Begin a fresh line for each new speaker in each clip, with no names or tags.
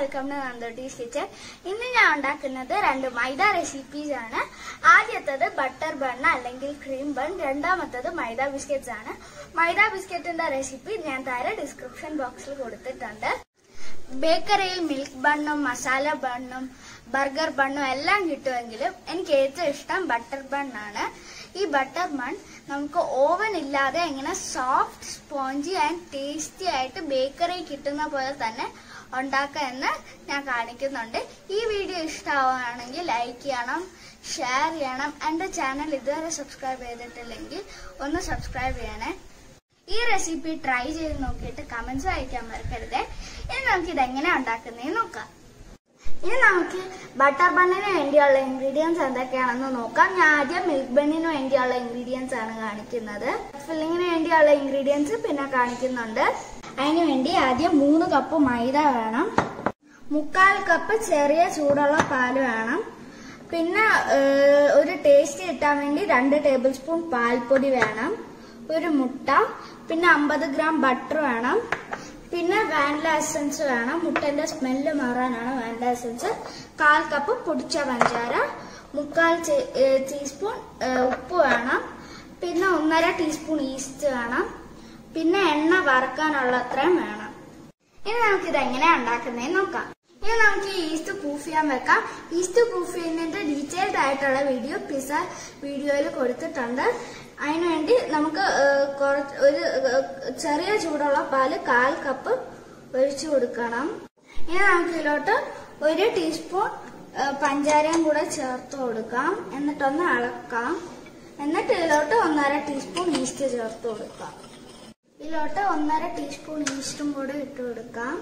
welcome to നന്ദോട്ടീസ് kitchen ഇന്ന് ഞാൻ ഉണ്ടാക്കുന്നത് രണ്ട് മൈദ റെസിപ്പീസ് ആണ് ആദ്യത്തത് ബട്ടർ ബൺ അല്ലെങ്കിൽ ക്രീം ബൺ രണ്ടാമത്തത് മൈദ ബിസ്ക്കറ്റ്സ് ആണ് മൈദ ബിസ്ക്കറ്റിന്റെ റെസിപ്പി ഞാൻ താഴെ ഡിസ്ക്രിപ്ഷൻ ബോക്സിൽ കൊടുത്തിട്ടുണ്ട് ബേക്കറിയിൽ മിൽക്ക് ബണ്ണും മസാല ബണ്ണും ബർഗർ ബണ്ണും എല്ലാം കിട്ടുമെങ്കിലും എനിക്ക് ഏറ്റവും ഇഷ്ടം ബട്ടർ ബണ്ണാണ് ഈ ബട്ടർ ബൺ നമുക്ക് ഓവൻ ഇല്ലാതെ എങ്ങനെ സോഫ്റ്റ് സ്പോഞ്ചി ആൻഡ് ടേസ്റ്റി ആയിട്ട് ബേക്കറി കിട്ടുന്ന പോലെ തന്നെ ഉണ്ടാക്കാം എന്ന് ഞാൻ കാണിക്കുന്നുണ്ട് ഈ വീഡിയോ ഇഷ്ടമാവുകയാണെങ്കിൽ ലൈക്ക് ചെയ്യണം ഷെയർ ചെയ്യണം എൻ്റെ ചാനൽ ഇതുവരെ സബ്സ്ക്രൈബ് ചെയ്തിട്ടില്ലെങ്കിൽ ഒന്ന് സബ്സ്ക്രൈബ് ചെയ്യണേ ഈ റെസിപ്പി ട്രൈ ചെയ്ത് നോക്കിയിട്ട് കമന്റ്സ് അയക്കാൻ മറക്കരുത് ഇനി നമുക്ക് ഇതെങ്ങനെ ഉണ്ടാക്കുന്നതെന്ന് നോക്കാം ഇനി നമുക്ക് ബട്ടർ ബണ്ണിന് വേണ്ടിയുള്ള ഇൻഗ്രീഡിയൻസ് എന്തൊക്കെയാണെന്ന് നോക്കാം ഞാൻ ആദ്യം മിൽക്ക് ബണ്ണിന് വേണ്ടിയുള്ള ഇൻഗ്രീഡിയൻസ് ആണ് കാണിക്കുന്നത് ഫില്ലിങ്ങിന് വേണ്ടിയുള്ള ഇൻഗ്രീഡിയൻസ് പിന്നെ കാണിക്കുന്നുണ്ട് അതിന് വേണ്ടി ആദ്യം മൂന്ന് കപ്പ് മൈദ വേണം മുക്കാൽ കപ്പ് ചെറിയ ചൂടുള്ള പാല് വേണം പിന്നെ ഏഹ്, ഒരു ടേസ്റ്റ് കിട്ടാൻ വേണ്ടി രണ്ട് ടേബിൾ സ്പൂൺ പാൽപ്പൊടി വേണം ഒരു മുട്ട പിന്നെ അമ്പത് ഗ്രാം ബട്ടർ വേണം പിന്നെ വാനില എസൻസ് വേണം മുട്ടന്റെ സ്മെല്ല് മാറാനാണ് വാനില എസൻസ് കാൽ കപ്പ് പൊടിച്ച പഞ്ചാര മുക്കാൽ ചെ- ഏഹ് ടീസ്പൂൺ ഏഹ് ഉപ്പ് വേണം പിന്നെ ഒന്നര ടീസ്പൂൺ ഈസ്റ്റ് വേണം പിന്നെ എണ്ണ വറക്കാനുള്ള അത്രയും വേണം ഇനി നമുക്ക് ഇത് എങ്ങനെയാ ഉണ്ടാക്കുന്നതെന്ന് നോക്കാം ഇനി നമുക്ക് ഈ ഈസ്റ്റ് പ്രൂഫ് ചെയ്യാൻ വെക്കാം ഈസ്റ്റ് പ്രൂഫ് ചെയ്യുന്നതിന്റെ ഡീറ്റെയിൽഡ് ആയിട്ടുള്ള വീഡിയോ പിസ വീഡിയോയിൽ കൊടുത്തിട്ടുണ്ട് അതിനുവേണ്ടി നമുക്ക് ഏഹ്, കുറച്ച് ഒരു ഏഹ്, ചെറിയ ചൂടുള്ള പാല് കാൽ കപ്പ് ഒഴിച്ചു കൊടുക്കണം ഇനി നമുക്ക് ഇതിലോട്ട് ഒരു ടീസ്പൂൺ ഏഹ്, പഞ്ചാരയും കൂടെ ചേർത്ത് കൊടുക്കാം എന്നിട്ടൊന്ന് അളക്കാം എന്നിട്ട് ഇതിലോട്ട് ഒന്നര ടീസ്പൂൺ ഈസ്റ്റ് ചേർത്ത് കൊടുക്കാം ഇതിലോട്ട് ഒന്നര ടീസ്പൂൺ ഈസ്റ്റും കൂടെ ഇട്ട് കൊടുക്കാം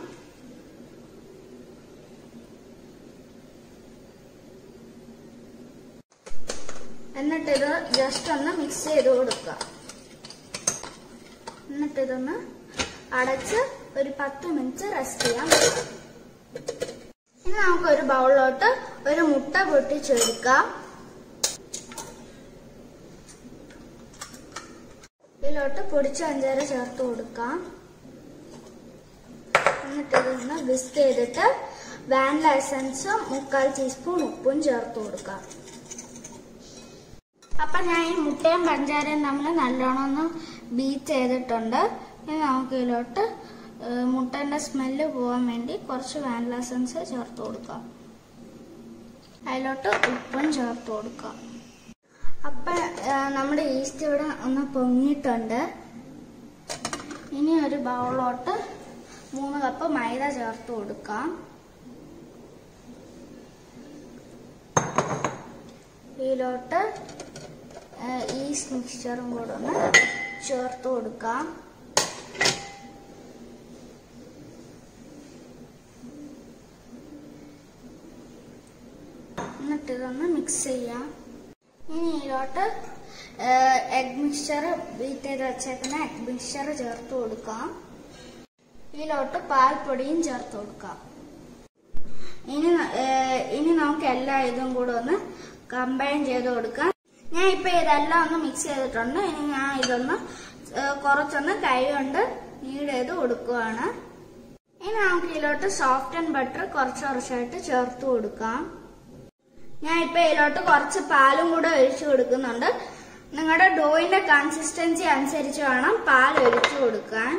എന്നിട്ട് ഇത് ജസ്റ്റ് ഒന്ന് മിക്സ് ചെയ്ത് കൊടുക്കുക എന്നിട്ട് ഇതൊന്ന് അടച്ച് ഒരു പത്ത് മിനിറ്റ് റെസ്റ്റ് ചെയ്യാൻ വെക്കാം ഇനി നമുക്ക് ഒരു ബൗളിലോട്ട് ഒരു മുട്ട പൊട്ടിച്ചെടുക്കാം ഇതിലോട്ട് പൊടിച്ച അഞ്ചാര ചേർത്ത് കൊടുക്കാം എന്നിട്ട് ഇതൊന്ന് വിസ്ക് ചെയ്തിട്ട് വാനില എസൻസും മുക്കാൽ ടീസ്പൂൺ ഉപ്പും ചേർത്ത് കൊടുക്കാം അപ്പൊ ഞാൻ ഈ മുട്ടയും പഞ്ചാരയും തമ്മിൽ നല്ലോണം ഒന്ന് ബീറ്റ് ചെയ്തിട്ടുണ്ട് ഇനി നമുക്ക് ഇതിലോട്ട് ഏഹ്, മുട്ടന്റെ സ്മെല്ല് പോകാൻ വേണ്ടി കുറച്ച് വാനില എസൻസ് ചേർത്ത് കൊടുക്കാം അതിലോട്ട് ഉപ്പും ചേർത്ത് കൊടുക്കാം അപ്പൊ ഏഹ്, നമ്മുടെ ഈസ്റ്റ് ഇവിടെ ഒന്ന് പൊങ്ങിയിട്ടുണ്ട് ഇനി ഒരു ബൗളിലോട്ട് മൂന്ന് കപ്പ് മൈദ ചേർത്ത് കൊടുക്കാം ഇതിലോട്ട് ഏഹ്, ഈസ്റ്റ് മിക്സ്ചറും കൂടെ ഒന്ന് ചേർത്ത് കൊടുക്കാം എന്നിട്ട് ഇതൊന്ന് മിക്സ് ചെയ്യാം ഇനി ഇതിലോട്ട് എഗ് മിക്സ്ചർ ബീറ്റ് ചെയ്ത് വെച്ചേക്കുന്ന എഗ് മിക്സ്ചർ ചേർത്ത് കൊടുക്കാം ഇതിലോട്ട് പാൽപ്പൊടിയും ചേർത്ത് കൊടുക്കാം ഇനി ന- ഏഹ് ഇനി നമുക്ക് എല്ലാ ഇതും കൂടെ ഒന്ന് കമ്പൈൻ ചെയ്ത് കൊടുക്കാം ഞാൻ ഇപ്പൊ ഇതെല്ലാം ഒന്ന് മിക്സ് ചെയ്തിട്ടുണ്ട് ഇനി ഞാൻ ഇതൊന്ന് ഏഹ് കുറച്ചൊന്ന് കൈ കൊണ്ട് നീഡ് ചെയ്ത് കൊടുക്കുവാണ് ഇനി നമുക്ക് ഇതിലോട്ട് സോഫ്റ്റ് ആൻഡ് ബട്ടർ കുറച്ച് കുറച്ചായിട്ട് ചേർത്ത് കൊടുക്കാം ഞാൻ ഇപ്പൊ ഇതിലോട്ട് കുറച്ച് പാലും കൂടെ ഒഴിച്ചു കൊടുക്കുന്നുണ്ട് നിങ്ങളുടെ ഡോയിന്റെ കൺസിസ്റ്റൻസി അനുസരിച്ച് വേണം പാൽ ഒഴിച്ചു കൊടുക്കാൻ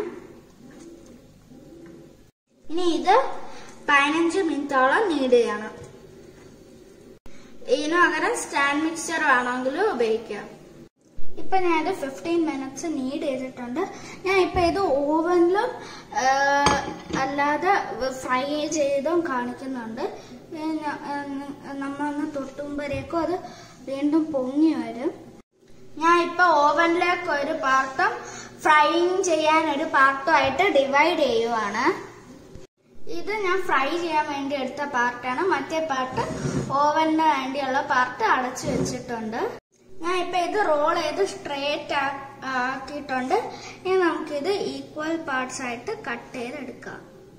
ഇനി ഇത് പതിനഞ്ച് മിനിറ്റോളം നീഡ് ചെയ്യണം ഇതിന് പകരം സ്റ്റാൻഡ് മിക്സ്ചർ വേണമെങ്കിലും ഉപയോഗിക്കാം ഇപ്പൊ ഞാൻ ഇത് ഫിഫ്റ്റീൻ മിനിറ്റ്സ് നീഡ് ചെയ്തിട്ടുണ്ട് ഞാൻ ഇപ്പൊ ഇത് ഓവനിലും അല്ലാതെ ഫ്രൈ ചെയ്തും കാണിക്കുന്നുണ്ട് ഏ, ഞ- ഏ, നമ്മളൊന്ന് തൊട്ടുമ്പോഴേക്കും അത് വീണ്ടും പൊങ്ങി വരും ഞാൻ ഇപ്പൊ ഓവനിലേക്ക് ഒരു പാർട്ടും ഫ്രൈയിങ് ചെയ്യാൻ ഒരു പാർട്ടും ആയിട്ട് ഡിവൈഡ് ചെയ്യുവാണ് ഇത് ഞാൻ ഫ്രൈ ചെയ്യാൻ വേണ്ടി എടുത്ത പാർട്ടാണ് മറ്റേ പാർട്ട് ഓവനിന് വേണ്ടിയുള്ള പാർട്ട് അടച്ചു വെച്ചിട്ടുണ്ട് ഞാൻ ഇപ്പൊ ഇത് റോൾ ചെയ്ത് സ്ട്രേറ്റ് ആക്കിയിട്ടുണ്ട് ഇനി നമുക്കിത് ഈക്വൽ പാർട്സ് ആയിട്ട് കട്ട് ചെയ്തെടുക്കാം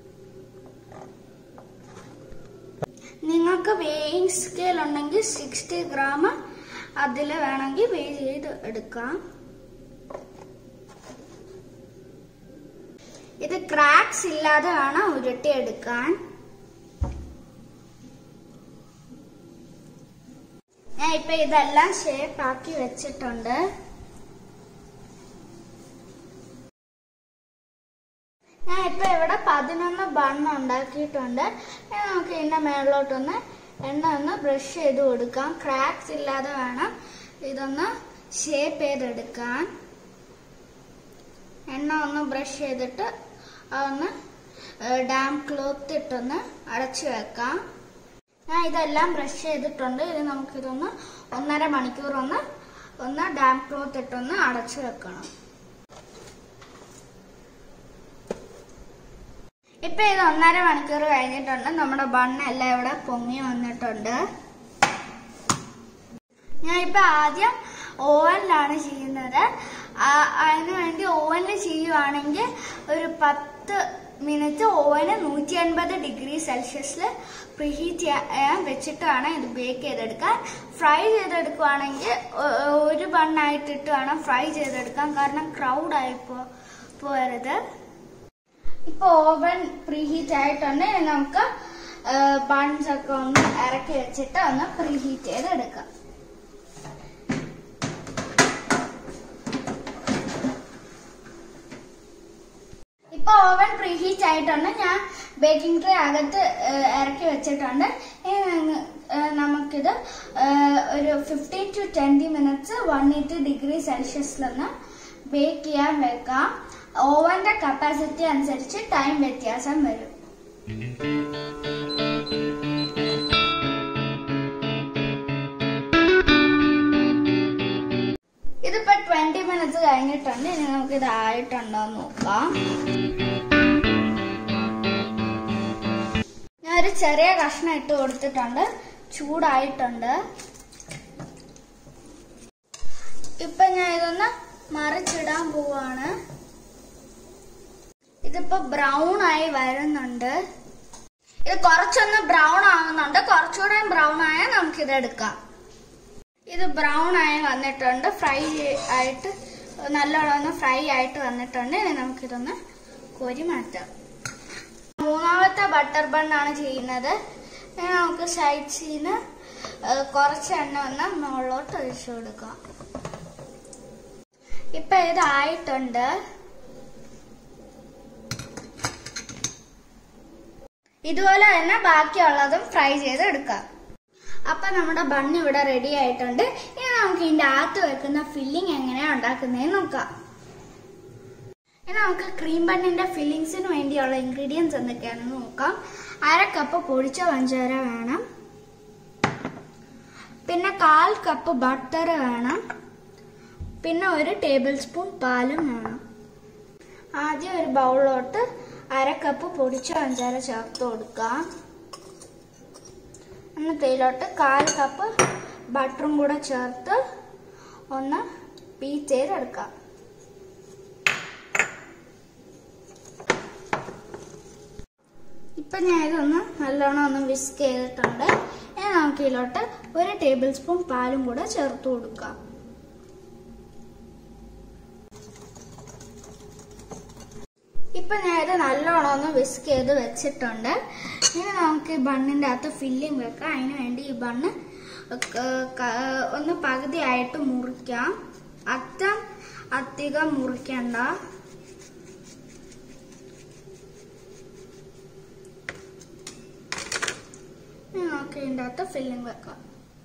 നിങ്ങൾക്ക് വേയിങ് സ്കെയിൽ ഉണ്ടെങ്കിൽ സിക്സ്റ്റി ഗ്രാം അതിൽ വേണമെങ്കിൽ വേ ചെയ്ത് എടുക്കാം ഇത് ക്രാക്സ് ഇല്ലാതെ വേണം ഉരുട്ടിയെടുക്കാൻ ഞാൻ ഇപ്പൊ ഇതെല്ലാം ഷേപ്പ് ആക്കി വെച്ചിട്ടുണ്ട് ഞാൻ ഇപ്പൊ ഇവിടെ പതിനൊന്ന് ബണ്ണ് ഉണ്ടാക്കിയിട്ടുണ്ട് ഇനി നമുക്ക് ഇതിന്റെ മേളിലോട്ടൊന്ന് എണ്ണ ഒന്ന് ബ്രഷ് ചെയ്ത് കൊടുക്കാം ക്രാക്സ് ഇല്ലാതെ വേണം ഇതൊന്ന് ഷേപ്പ് ചെയ്തെടുക്കാൻ എണ്ണ ഒന്ന് ബ്രഷ് ചെയ്തിട്ട് അതൊന്ന് ഡാം ക്ലോത്ത് ഇട്ടൊന്ന് അടച്ചു വെക്കാം ഞാൻ ഇതെല്ലാം ബ്രഷ് ചെയ്തിട്ടുണ്ട് ഇത് നമുക്കിതൊന്ന് ഒന്നര മണിക്കൂർ ഒന്ന് ഒന്ന് ഡാം ക്ലോത്ത് ഇട്ടൊന്ന് അടച്ചു വെക്കണം ഇപ്പൊ ഇത് ഒന്നര മണിക്കൂർ കഴിഞ്ഞിട്ടുണ്ട് നമ്മുടെ ബണ്ണെല്ലാം ഇവിടെ പൊങ്ങി വന്നിട്ടുണ്ട് ഞാൻ ഇപ്പൊ ആദ്യം ഓവനിലാണ് ചെയ്യുന്നത് ആ- അതിന് വേണ്ടി ഓവനിൽ ചെയ്യുവാണെങ്കിൽ ഒരു പത്ത് മിനിറ്റ് ഓവന് നൂറ്റി അൻപത് ഡിഗ്രി സെൽഷ്യസിൽ പ്രീഹീറ്റ് ചെയ്യാൻ വെച്ചിട്ടാണ് ഇത് ബേക്ക് ചെയ്തെടുക്കാൻ ഫ്രൈ ചെയ്തെടുക്കുവാണെങ്കിൽ ഒ- ഒരു ബണ്ണായിട്ടിട്ട് വേണം ഫ്രൈ ചെയ്തെടുക്കാൻ കാരണം ക്രൗഡായി പോ പോരുത് ഇപ്പൊ ഓവൻ പ്രീഹീറ്റ് ആയിട്ടുണ്ട് ഇനി നമുക്ക് ബൺസ് ഒക്കെ ഒന്ന് ഇറക്കി വെച്ചിട്ട് ഒന്ന് പ്രീഹീറ്റ് ചെയ്ത് എടുക്കാം ഇപ്പൊ ഓവൻ പ്രീഹീറ്റ് ആയിട്ടുണ്ട് ഞാൻ ബേക്കിംഗ് ട്രേ അകത്ത് ഏഹ്, ഇറക്കി വെച്ചിട്ടുണ്ട് ഇനി ഞങ്ങ- ഏഹ്, നമുക്കിത് ഏഹ്, ഒരു fifteen to twenty minutes one eighty degree സെൽഷ്യസിലൊന്ന് ബേക്ക് ചെയ്യാൻ വെക്കാം ഓവന്റെ കപ്പാസിറ്റി അനുസരിച്ച് ടൈം വ്യത്യാസം വരും ഇതിപ്പോ ട്വന്റി മിനിറ്റ്സ് കഴിഞ്ഞിട്ടുണ്ട് ഇനി നമുക്ക് ഇത് ആയിട്ടുണ്ടോ എന്ന് നോക്കാം ഞാൻ ഒരു ചെറിയ കഷ്ണം ഇട്ട് കൊടുത്തിട്ടുണ്ട് ചൂടായിട്ടുണ്ട് ഇപ്പൊ ഞാൻ ഇതൊന്ന് മറിച്ചിടാൻ പോവാണ് ഇതിപ്പോ ബ്രൗൺ ആയി വരുന്നുണ്ട് ഇത് കുറച്ചൊന്ന് ബ്രൗൺ ആവുന്നുണ്ട് കുറച്ചുകൂടെ ബ്രൗൺ ആയാൽ നമുക്കിത് എടുക്കാം ഇത് ബ്രൗൺ ആയി വന്നിട്ടുണ്ട് ഫ്രൈ ആയിട്ട് നല്ലോണം ഒന്ന് ഫ്രൈ ആയിട്ട് വന്നിട്ടുണ്ട് ഇനി നമുക്കിതൊന്ന് കോരി മാറ്റാം മൂന്നാമത്തെ ബട്ടർ ബണ്ണാണ് ചെയ്യുന്നത് ഇനി നമുക്ക് സൈഡ്സിന്ന് കുറച്ച് എണ്ണ ഒന്ന് മുകളിലോട്ട് ഒഴിച്ചു കൊടുക്കാം ഇപ്പൊ ഇതായിട്ടുണ്ട് ഇതുപോലെ തന്നെ ബാക്കിയുള്ളതും ഫ്രൈ ചെയ്ത് എടുക്കാം അപ്പൊ നമ്മുടെ ബൺ ഇവിടെ റെഡി ആയിട്ടുണ്ട് ഇനി നമുക്ക് ഇതിന്റെ അകത്ത് വെക്കുന്ന ഫില്ലിംഗ് എങ്ങനെയാ ഉണ്ടാക്കുന്നതെന്ന് നോക്കാം ഇനി നമുക്ക് ക്രീം ബണ്ണിന്റെ ഫില്ലിങ്സിന് വേണ്ടിയുള്ള ഇൻഗ്രീഡിയൻസ് എന്തൊക്കെയാണെന്ന് നോക്കാം അര കപ്പ് പൊടിച്ച പഞ്ചാര വേണം പിന്നെ കാൽ കപ്പ് ബട്ടർ വേണം പിന്നെ ഒരു ടേബിൾ സ്പൂൺ പാലും വേണം ആദ്യം ഒരു ബൗളിലോട്ട് അര കപ്പ് പൊടിച്ച പഞ്ചാര ചേർത്ത് കൊടുക്കാം എന്നിട്ട് ഇതിലോട്ട് കാൽ കപ്പ് ബട്ടറും കൂടെ ചേർത്ത് ഒന്ന് ബീറ്റ് ചെയ്തെടുക്കാം ഇപ്പൊ ഞാൻ ഇതൊന്ന് നല്ലോണം ഒന്ന് വിസ്ക് ചെയ്തിട്ടുണ്ട് ഇനി നമുക്ക് ഇതിലോട്ട് ഒരു ടേബിൾ സ്പൂൺ പാലും കൂടെ ചേർത്ത് കൊടുക്കാം ഇപ്പൊ ഞാൻ ഇത് നല്ലോണം ഒന്ന് വിസ്ക് ചെയ്ത് വെച്ചിട്ടുണ്ട് ഇനി നമുക്ക് ഈ ബണ്ണിന്റെ അകത്ത് ഫില്ലിംഗ് വെക്കാം അതിന് വേണ്ടി ഈ ബണ്ണ് ക- ക- ഒന്ന് പകുതിയായിട്ട് മുറിക്കാം അറ്റം അധികം മുറിക്കണ്ട ഇനി നമുക്ക് ഇതിന്റെ അകത്ത് ഫില്ലിംഗ് വെക്കാം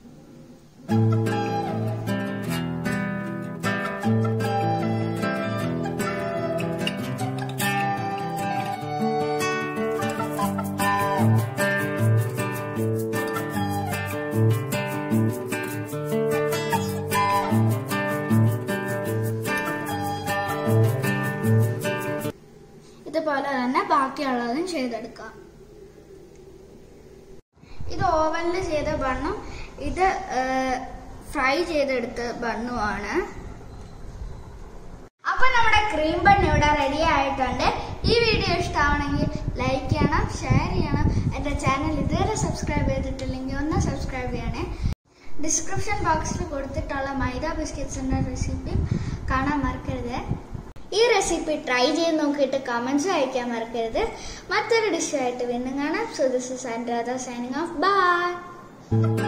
ഇതുപോലെ തന്നെ ബാക്കിയുള്ളതും ചെയ്തെടുക്കാം ഇത് ഓവനിൽ ചെയ്ത ബണ്ണും ഇത് ഫ്രൈ ചെയ്തെടുത്ത ബണ്ണുമാണ് അപ്പൊ നമ്മുടെ ക്രീം ബൺ ഇവിടെ റെഡി ആയിട്ടുണ്ട് ഈ വീഡിയോ ഇഷ്ടമാണെങ്കിൽ ലൈക്ക് ചെയ്യണം ഷെയർ ചെയ്യണം എന്റെ ചാനൽ ഇതുവരെ സബ്സ്ക്രൈബ് ചെയ്തിട്ടില്ലെങ്കിൽ ഒന്ന് സബ്സ്ക്രൈബ് ചെയ്യണേ ഡിസ്ക്രിപ്ഷൻ ബോക്സിൽ കൊടുത്തിട്ടുള്ള മൈദ ബിസ്ക്കറ്റ്സിന്റെ റെസിപ്പിയും കാണാൻ മറക്കരുത് ഈ റെസിപ്പി ട്രൈ ചെയ്ത് നോക്കിയിട്ട് കമന്റ്സ് അയക്കാൻ മറക്കരുത് മറ്റൊരു ഡിഷായിട്ട് വീണ്ടും കാണാം so this is and signing off by